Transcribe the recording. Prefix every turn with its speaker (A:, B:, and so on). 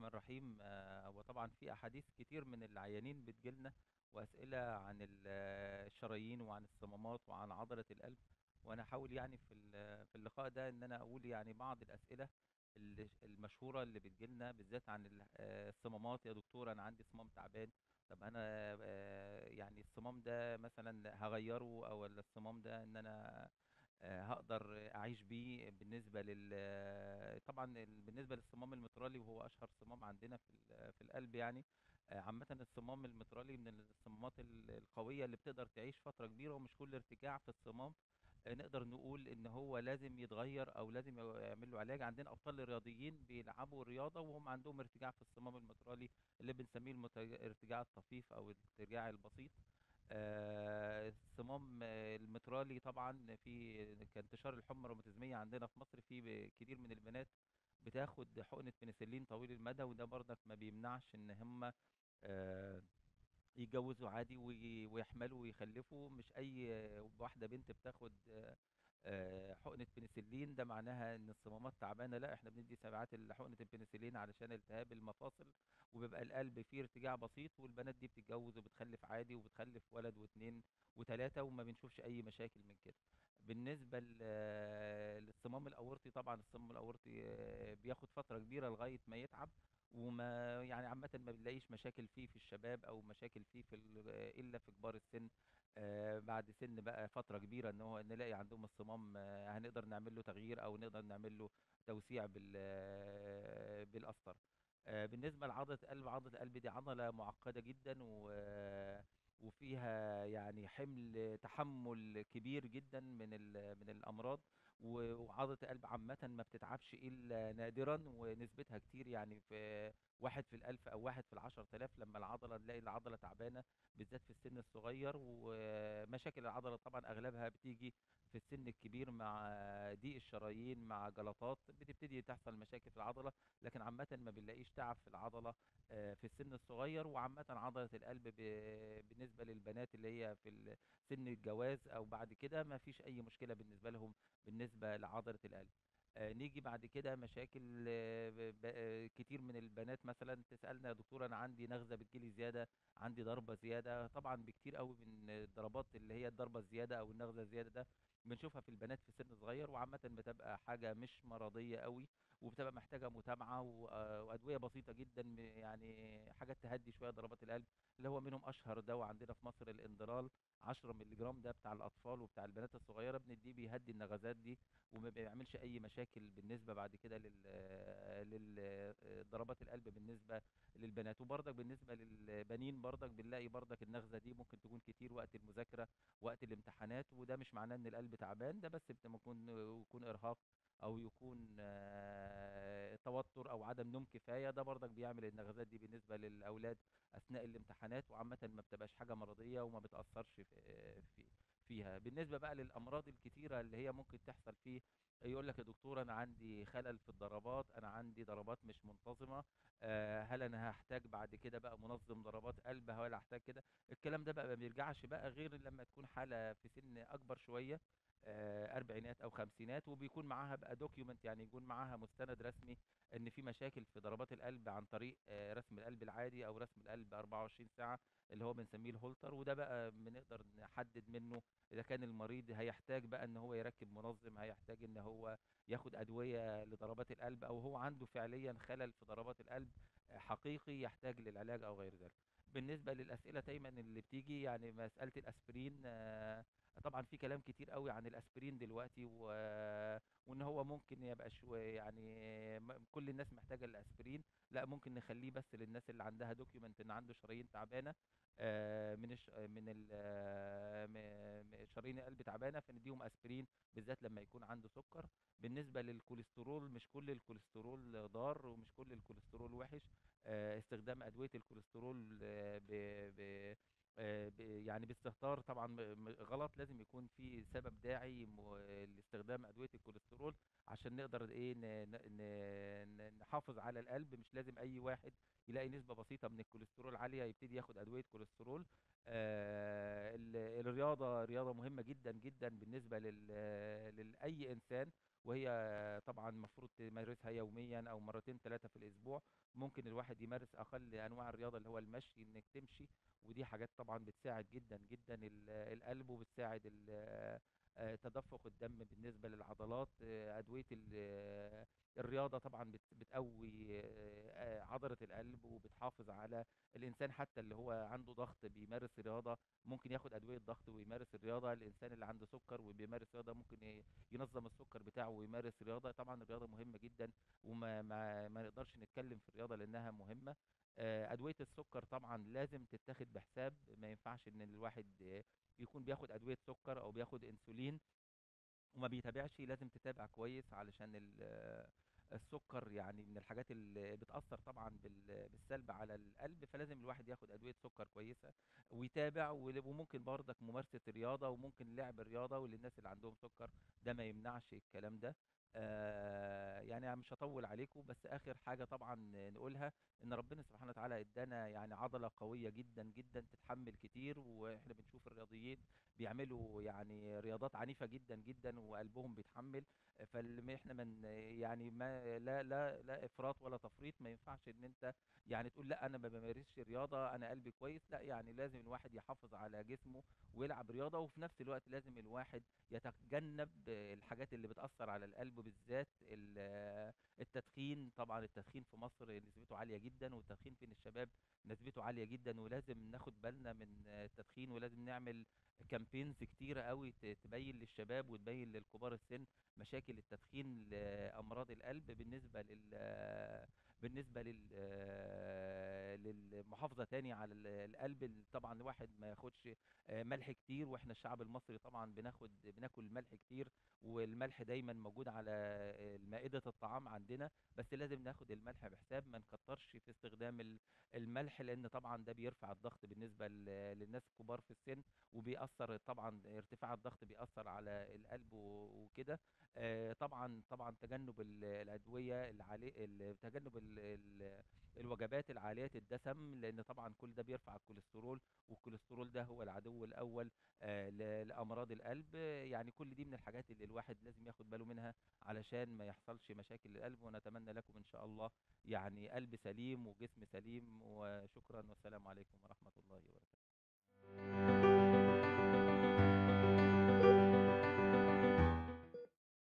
A: الرحيم آه، هو طبعا في أحاديث كتير من العيانين بتجيلنا وأسئلة عن ال- آه، الشرايين وعن الصمامات وعن عضلة القلب وأنا هحاول يعني في ال- في اللقاء ده إن أنا أقول يعني بعض الأسئلة اللي- المشهورة اللي بتجيلنا بالذات عن ال- آه، الصمامات يا دكتور أنا عندي صمام تعبان طب أنا آه، يعني الصمام ده مثلا هغيره أو ولا الصمام ده إن أنا آه، هقدر اعيش بيه بالنسبه لل آه، طبعا ال- بالنسبه للصمام المترالي وهو اشهر صمام عندنا في ال- في القلب يعني آه، عامه الصمام المترالي من الصمامات ال- القويه اللي بتقدر تعيش فتره كبيره ومش كل ارتجاع في الصمام آه، نقدر نقول ان هو لازم يتغير او لازم يعمل له علاج عندنا ابطال الرياضيين بيلعبوا رياضه وهم عندهم ارتجاع في الصمام المترالي اللي بنسميه المت- الارتجاع الطفيف او الارتجاع البسيط آه، الصمام آه، المترالي طبعا في كانتشار الحمى الروماتيزميه عندنا في مصر في ب- كتير من البنات بتاخد حقنه بنسلين طويل المدى وده برضك ما بيمنعش ان هم آه، يتجوزوا عادي وي- ويحملوا ويخلفوا مش اي واحده بنت بتاخد آه، آه، حقنه بنسلين ده معناها ان الصمامات تعبانه لا احنا بندي ساعات حقنه البنسلين علشان التهاب المفاصل وبيبقى القلب فيه ارتجاع بسيط والبنات دي بتتجوز وبتخلف عادي وبتخلف ولد واثنين وثلاثه وما بنشوفش اي مشاكل من كده بالنسبه ل- آه، للصمام الاورطي طبعا الصمام الاورطي آه، بياخد فتره كبيره لغايه ما يتعب وما يعني عامة ما بنلاقيش مشاكل فيه في الشباب أو مشاكل فيه في ال- إلا في كبار السن آه، بعد سن بقى فترة كبيرة إن هو نلاقي عندهم الصمام آه، هنقدر نعمل له تغيير أو نقدر نعمل له توسيع بال آه، بالقسطر آه، بالنسبة لعضلة القلب عضلة القلب دي عضلة معقدة جدا و وفيها يعني حمل تحمل كبير جدا من ال- من الامراض و- وعضله القلب عامه ما بتتعبش الا نادرا ونسبتها كتير يعني في واحد في الألف أو واحد في العشر تلاف لما العضلة نلاقي العضلة تعبانة بالذات في السن الصغير ومشاكل العضلة طبعا أغلبها بتيجي في السن الكبير مع ضيق الشرايين مع جلطات بتبتدي تحصل مشاكل في العضلة لكن عامة ما بنلاقيش تعب في العضلة آه، في السن الصغير وعامة عضلة القلب ب- بالنسبة للبنات اللي هي في ال- سن الجواز أو بعد كده ما فيش أي مشكلة بالنسبة لهم بالنسبة لعضلة القلب آه، نيجي بعد كده مشاكل آه، ب- ب- آه، كتير من البنات مثلا تسألنا يا دكتور أنا عندي نغزة بتجيلي زيادة عندي ضربة زيادة طبعا بكتير قوي من الضربات اللي هي الضربة الزيادة أو النغزة الزيادة ده بنشوفها في البنات في سن صغير وعامة بتبقى حاجة مش مرضية قوي وبتبقى محتاجة متابعة و- آه، وأدوية بسيطة جدا م- يعني حاجات تهدي شوية ضربات القلب اللي هو منهم أشهر دواء عندنا في مصر الاندرال 10 مللي جرام ده بتاع الأطفال وبتاع البنات الصغيرة بنديه بيهدي النغزات دي وما بيعملش اي مشاكل بالنسبه بعد كده لل لل ضربات القلب بالنسبه للبنات وبرضك بالنسبه للبنين برضك بنلاقي برضك النغزه دي ممكن تكون كتير وقت المذاكره وقت الامتحانات وده مش معناه ان القلب تعبان ده بس بت- ممكن يكون ارهاق او يكون آه، توتر او عدم نوم كفايه ده برضك بيعمل النغزات دي بالنسبه للاولاد اثناء الامتحانات وعامه ما بتبقاش حاجه مرضيه وما بتاثرش في في فيها بالنسبه بقى للامراض الكتيره اللي هي ممكن تحصل فيه يقول لك يا دكتور انا عندي خلل في الضربات انا عندي ضربات مش منتظمه آه، هل انا هحتاج بعد كده بقى منظم ضربات قلب هل هحتاج كده الكلام ده بقى ما بيرجعش بقى غير لما تكون حاله في سن اكبر شويه آه، اربعينات او خمسينات وبيكون معاها بقى دوكيومنت يعني يكون معاها مستند رسمي ان في مشاكل في ضربات القلب عن طريق آه، رسم القلب العادي او رسم القلب 24 ساعه اللي هو بنسميه الهولتر وده بقى بنقدر نحدد منه اذا كان المريض هيحتاج بقى ان هو يركب منظم هيحتاج ان هو ياخد ادويه لضربات القلب او هو عنده فعليا خلل في ضربات القلب آه، حقيقي يحتاج للعلاج او غير ذلك بالنسبه للاسئله دايما اللي بتيجي يعني مساله الاسبرين آه، طبعا في كلام كتير قوي عن الاسبرين دلوقتي و... وان هو ممكن يبقى شو يعني م- كل الناس محتاجه الاسبرين لا ممكن نخليه بس للناس اللي عندها دوكيومنت ان عنده شرايين تعبانه آه، من الش... من ال... آه، م- م- شرايين القلب تعبانه فنديهم اسبرين بالذات لما يكون عنده سكر بالنسبه للكوليسترول مش كل الكوليسترول ضار ومش كل الكوليسترول وحش آه، استخدام ادويه الكوليسترول آه، ب... ب... آه، ب- يعني باستهتار طبعا م- م- غلط لازم يكون في سبب داعي م- لاستخدام ادويه الكوليسترول عشان نقدر ايه ن- ن- ن- ن- نحافظ على القلب مش لازم اي واحد يلاقي نسبه بسيطه من الكوليسترول عاليه يبتدي ياخد ادويه كوليسترول آه، ال- الرياضه رياضه مهمه جدا جدا بالنسبه لل- لاي انسان وهي طبعا المفروض تمارسها يوميا او مرتين ثلاثه في الاسبوع ممكن الواحد يمارس اقل انواع الرياضه اللي هو المشي انك تمشي ودي حاجات طبعا بتساعد جدا جدا ال- القلب وبتساعد ال- آه، تدفق الدم بالنسبه للعضلات آه، ادويه ال- آه، الرياضه طبعا بت- بتقوي آه، آه، عضله القلب وبتحافظ على الانسان حتى اللي هو عنده ضغط بيمارس رياضه ممكن ياخد ادويه ضغط ويمارس الرياضه الانسان اللي عنده سكر وبيمارس رياضه ممكن ي- ينظم السكر بتاعه ويمارس رياضه طبعا الرياضه مهمه جدا وما ما, ما نقدرش نتكلم في الرياضه لانها مهمه آه، ادويه السكر طبعا لازم تتاخد بحساب ما ينفعش ان الواحد آه، يكون بياخد ادويه سكر او بياخد انسولين وما بيتابعش لازم تتابع كويس علشان ال- آه، السكر يعني من الحاجات اللي بتأثر طبعا بال- بالسلب على القلب فلازم الواحد ياخد أدوية سكر كويسة ويتابع ول- وممكن برضك ممارسة الرياضة وممكن لعب الرياضة وللناس اللي عندهم سكر ده ما يمنعش الكلام ده آه يعني أنا مش هطول عليكم بس آخر حاجة طبعا نقولها إن ربنا سبحانه وتعالى إدانا يعني عضلة قوية جدا جدا تتحمل كتير وإحنا بنشوف الرياضيين بيعملوا يعني رياضات عنيفة جدا جدا وقلبهم بيتحمل فاللي احنا من يعني ما لا لا لا افراط ولا تفريط ما ينفعش ان انت يعني تقول لا انا ما بمارسش رياضه انا قلبي كويس لا يعني لازم الواحد يحافظ على جسمه ويلعب رياضه وفي نفس الوقت لازم الواحد يتجنب الحاجات اللي بتاثر على القلب بالذات ال- التدخين طبعا التدخين في مصر نسبته عاليه جدا والتدخين بين الشباب نسبته عاليه جدا ولازم ناخد بالنا من التدخين ولازم نعمل كامبينز كتيره قوي ت- تبين للشباب وتبين للكبار السن مشاكل التدخين لامراض القلب بالنسبه لل بالنسبه لل للمحافظه تاني على ال- القلب ال- طبعا الواحد ما ياخدش آه، ملح كتير واحنا الشعب المصري طبعا بناخد بناكل ملح كتير والملح دايما موجود على آه، مائده الطعام عندنا بس لازم ناخد الملح بحساب ما نكترش في استخدام ال- الملح لان طبعا ده بيرفع الضغط بالنسبه ل- للناس الكبار في السن وبيأثر طبعا ارتفاع الضغط بيأثر على القلب و- وكده آه، طبعا طبعا تجنب ال- الادويه العاليه ال- تجنب ال- ال- الوجبات العاليه الدسم لان طبعا كل ده بيرفع الكوليسترول والكوليسترول ده هو العدو الاول آه، ل- لامراض القلب آه، يعني كل دي من الحاجات اللي الواحد لازم ياخد باله منها علشان ما يحصلش مشاكل للقلب ونتمنى لكم ان شاء الله يعني قلب سليم وجسم سليم وشكرا والسلام عليكم ورحمه الله وبركاته